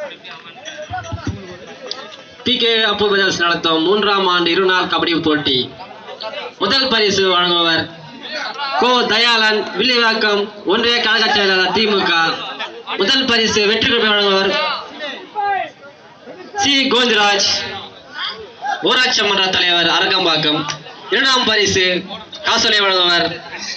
B K அப்பு brothers நடத்தும் மூன்றாம் ஆண்டு இருநாள் கபடி போட்டி முதல் பரிசு வழங்குபவர் கோ தயாளன் வில்லிவாக்கம் ஒன்றிய கழக செயலாளர் திமுக முதல் பரிசு வெற்றி பெற்று வழங்குபவர் சி கோவிந்தராஜ் ஊராட்சி மன்ற தலைவர் அரகம்பாக்கம் இரண்டாம் பரிசு காசோலை வழங்குபவர்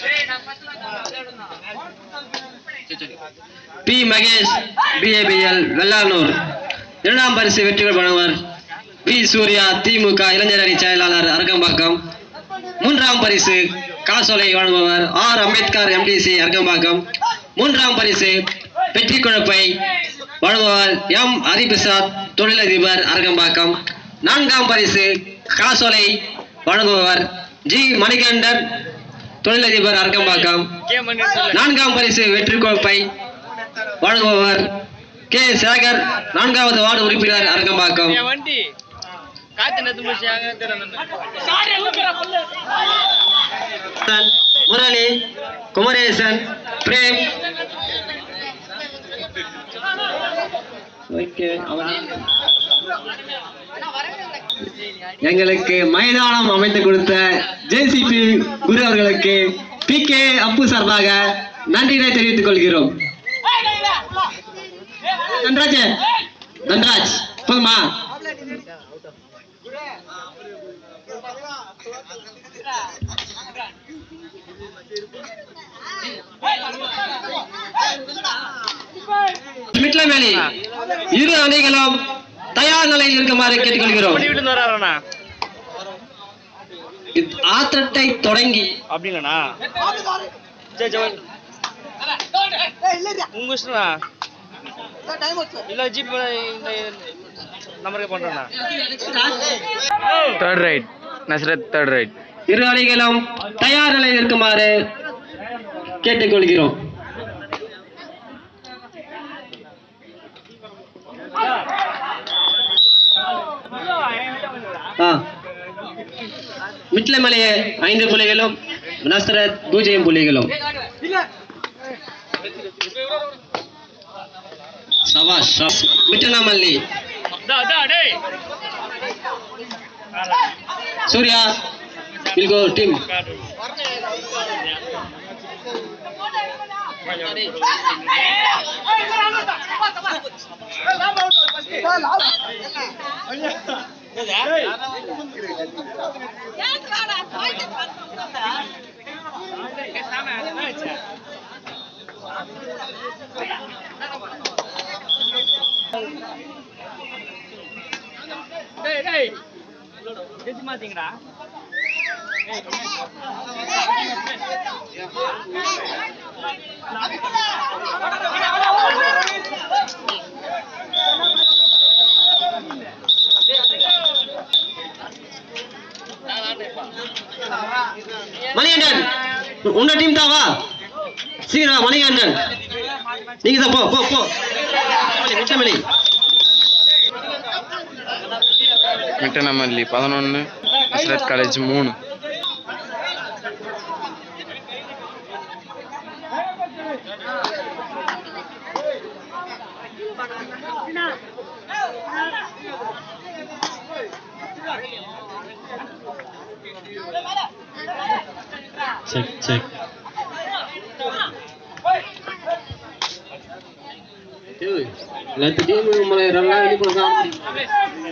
பி மகேஷ் பிஏபிஎல் வெள்ளானூர் இரண்டாம் பரிசு வெற்றிகள் வழங்குவர் பி சூர்யா திமுக இளைஞர் அணி செயலாளர் அரகம்பாக்கம் மூன்றாம் பரிசு காசோலை வழங்குபவர் ஆர் அம்பேத்கர் எம்டிசி அரகம்பாக்கம் மூன்றாம் பரிசு வெற்றி குழப்பை வழங்குபவர் எம் ஹரிபிரசாத் தொழிலதிபர் அரகம்பாக்கம் நான்காம் பரிசு காசோலை வழங்குபவர் ஜி மணிகண்டன் தொழிலதிபர் அரகம்பாக்கம் நான்காம் பரிசு வெற்றி கோப்பை வழங்குபவர் கே சேகர் நான்காவது வார்டு உறுப்பினர் அரங்கம்பாக்கம் என் வண்டி காத்து நத்து முடிச்சாங்க முரளி குமரேசன் பிரேம் ஓகே, அவன். எங்களுக்கு மைதானம் அமைத்து கொடுத்த ஜேசிபி குரு அவர்களுக்கு பி கே அப்பு சார்பாக நன்றிகளை தெரிவித்துக் கொள்கிறோம் தன்ராஜ் தன்ராஜ் போதுமா மிட்லமேலி இரு அணிகளும் தயார் நிலையில் இருக்குமாறு கேட்டுக்கொள்கிறோம் வண்டி விட்டு வராறண்ணா இது ஆத்திரத்தை தொடங்கி அப்படிங்களாண்ணா சரி சரி உங்க இஷ்டம்ண்ணா இல்ல ஜிப் இந்த நம்பருக்கு பண்றேண்ணா third right Nazareth third right இரு அணிகளும் தயார் நிலையில் இருக்குமாறு கேட்டுக்கொள்கிறோம் ஆ மிட்லமலையே ஐந்து புள்ளிகளும் நஸ்ரத் பூஜ்ஜியம் புள்ளிகளும் சவாஷ் சவாஷ். மிட்டனாமல்லி டேய் சூர்யா வில் கோ டீம் டேய் டேய் ஜெயிச்சு மாத்தீங்கடா மணிகண்டன் உன்ன டீம் தான் வா சீக்கிரம் வா, மணிகண்டன் நீங்க தான் போ போ போ மிட்டமலி மிட்டனமல்லி பதினொன்று நஸ்ரத் காலேஜ் மூணு செக் செக் எல்லாத்து டீம் நம்மளை ரெண்டு நாள் வெளியே போனா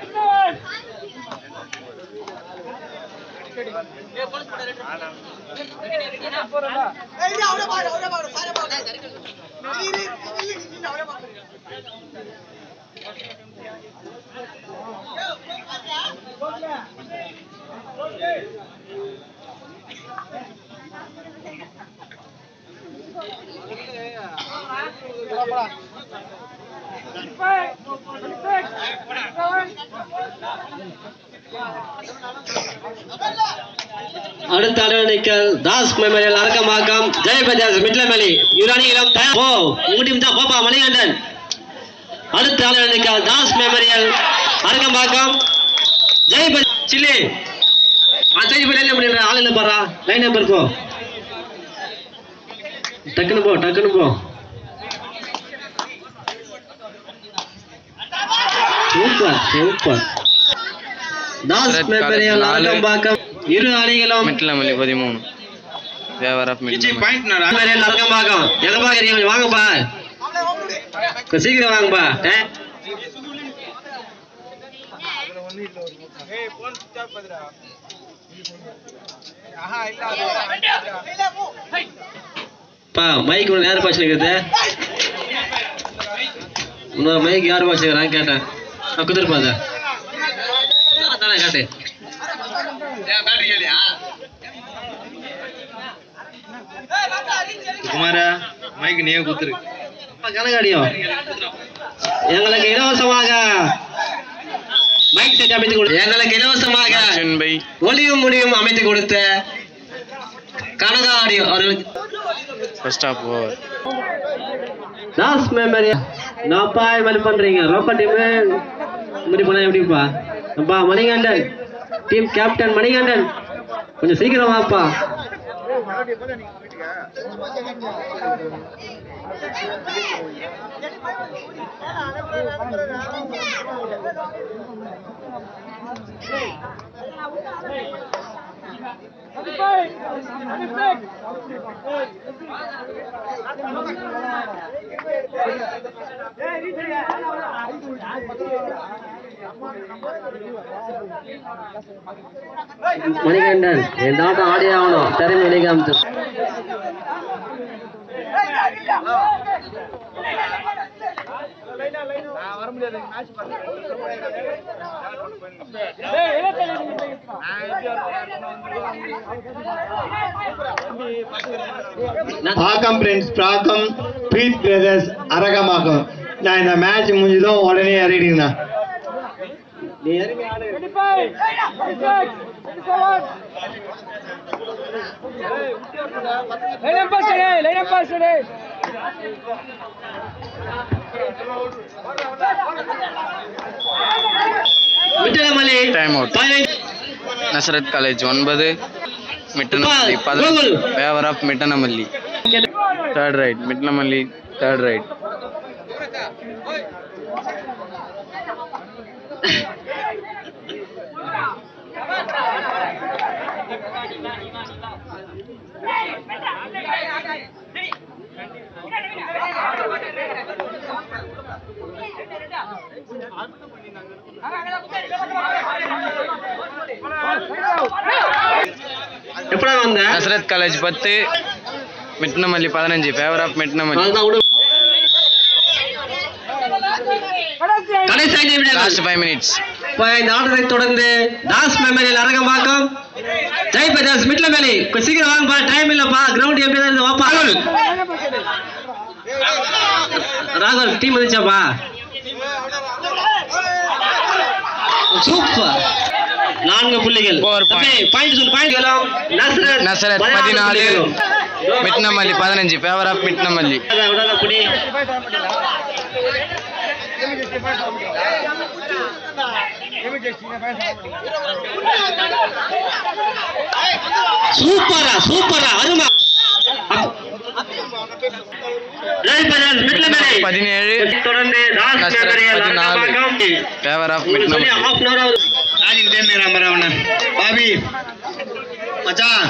அடுத்த அலுவலிக்கல் தாஸ் மெமோரியல் அரக்கம்பாக்கம் ஜெயபஜாஸ் மிட்லமலி யுரானிகளும் தயார் போ உங்க டீம் தான் போப்பா மணிகண்டன் அடுத்த அலுவலிக்கல் தாஸ் மெமோரியல் அரக்கம்பாக்கம் ஜெயபஜ் சில்லி ஆ சரி போய் லைன் பண்ணிடுறேன் ஆள் இல்லை பாரா லைன் நம்பர் போ டக்குன்னு போ டக்குன்னு போ super super Das Red memorial card, நாலு. அரக்கம்பாக்கம் இரு அணிகளும் மிட்லமல்லி பதிமூணு favour of Mittanamalli memorial Arakkambakkam எங்க பாக்குறீங்க கொஞ்சம் வாங்கப்பா கொஞ்சம் சீக்கிரம் வாங்கப்பா டே- பா மைக் ஒன்று யார் பாச்சுக்கிறது இன்னொரு மைக் யார் பாச்சுக்கிறான்னு கேட்டேன் நான் குதிர்ப்பா அதை தானே காட்டு குமாரா மைக் நீயே குத்துரு கணக்காடியும் எங்களுக்கு இலவசமாக மைக் செட் அமைத்து கொடு எங்களுக்கு இலவசமாக அர்ஜுன் பை ஒளியும் முடியும் அமைத்து கொடுத்த கனகாடியும் அவர்களுக்கு first half over last memory நான்ப்பா இது மாதிரி பண்றீங்க ரோக்கா டீம் இப்படி பண்ணா எப்படிப்பா அப்பா மணிகண்டன் டீம் கேப்டன் மணிகண்டன் கொஞ்சம் சீக்கிரம் வாப்பா மணிகண்டன் இந்த ஆட்டம் ஆடி ஆகணும் திறமை வெளிக்காமத்து பாக்கம் ஃப்ரெண்ட்ஸ் பிராக்கம் பிரீத் பிரதர்ஸ் அரகமாக்கம் நான் இந்த மேட்ச் முடிஞ்சதும் உடனே இறங்கிடுங்கண்ணா நீ இறங்கி ஆடு விட்டலமல்லி Time out. பதினைந்து நசரத் காலேஜ் ஒன்பது மிட்டனமல்லி பதினஞ்சு favour of Mittanamalli third raid Mittanamalli third raid எப்படா வந்த நசரத் காலேஜ் பத்து மிட்டனமல்லி பதினஞ்சு ஃபேவர் ஆஃப் மிட்டனமல்லி அதுதான் விடு கடைசி ஐந்து நிமிடங்கள் லாஸ்ட் ஃபைவ் மினிட்ஸ் இப்ப இந்த ஆட்டத்தை தொடர்ந்து தாஸ் மெமரியல் அரங்கம்பாக்கம் ஜெய் பிரதாஸ் மிட்லமேலி கொஞ்சம் சீக்கிரம் வாங்கப்பா டைம் இல்லப்பா கிரவுண்ட் எப்படி தான் இருந்து வாப்பா ராகுல் டீம் வந்துச்சாப்பா சூப்பர் நான்கு புள்ளிகள் Four point. பாயிண்ட் சொல்லு பாயிண்ட் நசரத் நசரத் பதினாலு மிட்டனமல்லி பதினஞ்சு ஃபேவர் ஆஃப் மிட்டனமல்லி விடாத, விடாத புடி சூப்பரா சூப்பரா அருமா ஜெய் பிரதாஸ் மிட்லமேலி பதினேழு தொடர்ந்து தாஸ் நசரத் மெமரியல் பதினாலு. அரங்கம்பாக்கம் ஃபேவர் ஆஃப் உங்களுக்கு சொல்லி மிட்டனமல்லி half an hour ஆகுது ஆடிக்கிட்டே இருக்கிறான் அவன பாபி மச்சான்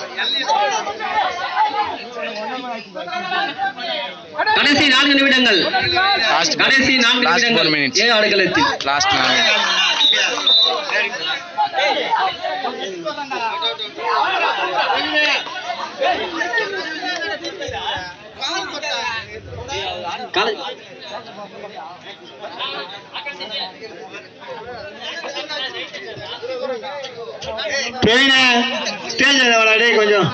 கடைசி நான்கு நிமிடங்கள் லாஸ்ட் கடைசி நான்கு லாஸ்ட் ஃபோர் நிமிடங்கள் மினிட்ஸ் ஏழு ஆடுகளத்தில் லாஸ்ட் நாலு காலை பிரவீன ஸ்டேஜ் விளையாடே கொஞ்சம்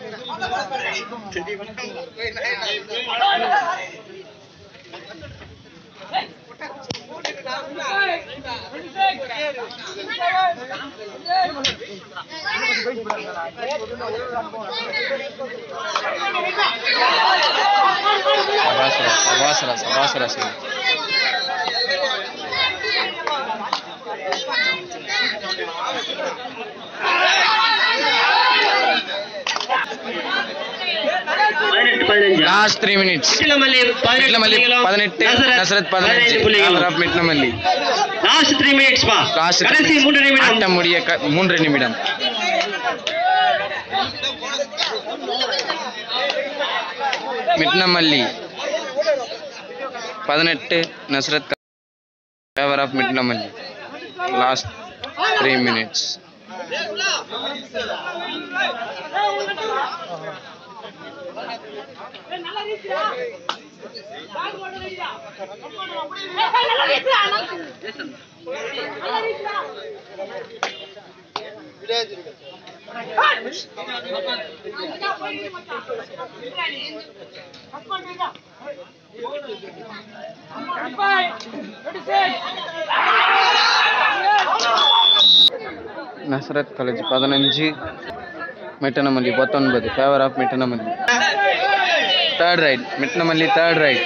சபாசரா சபாசரா சபாசரா சரி பதினெட்டு பதினஞ்சு last three minutes Mittanamalli Mittanamalli புள்ளிகளும், பதினெட்டு நசரத் நசரத் பதினஞ்சு புள்ளிகளும் favour of Mittanamalli last three minutes பா லாஸ்ட் கடைசி மூன்று நிமிடம் ஆட்டம் முடிய க- மூன்று நிமிடம் மிட்னமல்லி பதினெட்டு Nazareth favour of Mittanamalli last three minutes Nazareth college பதினஞ்சு மிட்டனமல்லி பத்தொன்பது favour of Mittanamalli third raid Mittanamalli third raid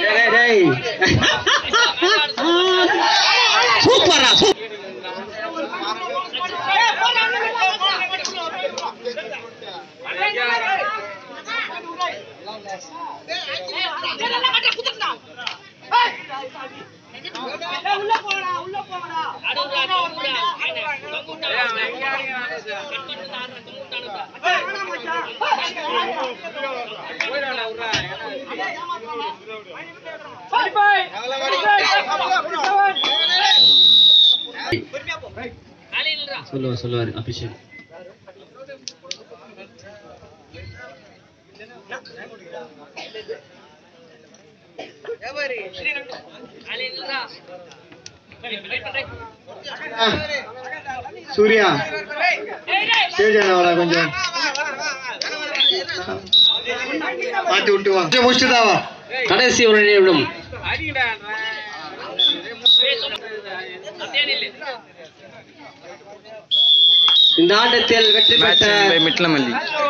சூப்பரா சொல்லுவார் சொல்லுவார் அபிஷேக் சூர்யா ஸ்டேஜ் அண்ணாவா கொஞ்சம் மாட்டி விட்டு வா கொஞ்சம் முடிச்சுட்டு தான் வா கடைசி ஒரு நிமிடம் இந்த ஆட்டத்தில் வெற்றி மேட்ச் பெற்ற பை மிட்லமல்லி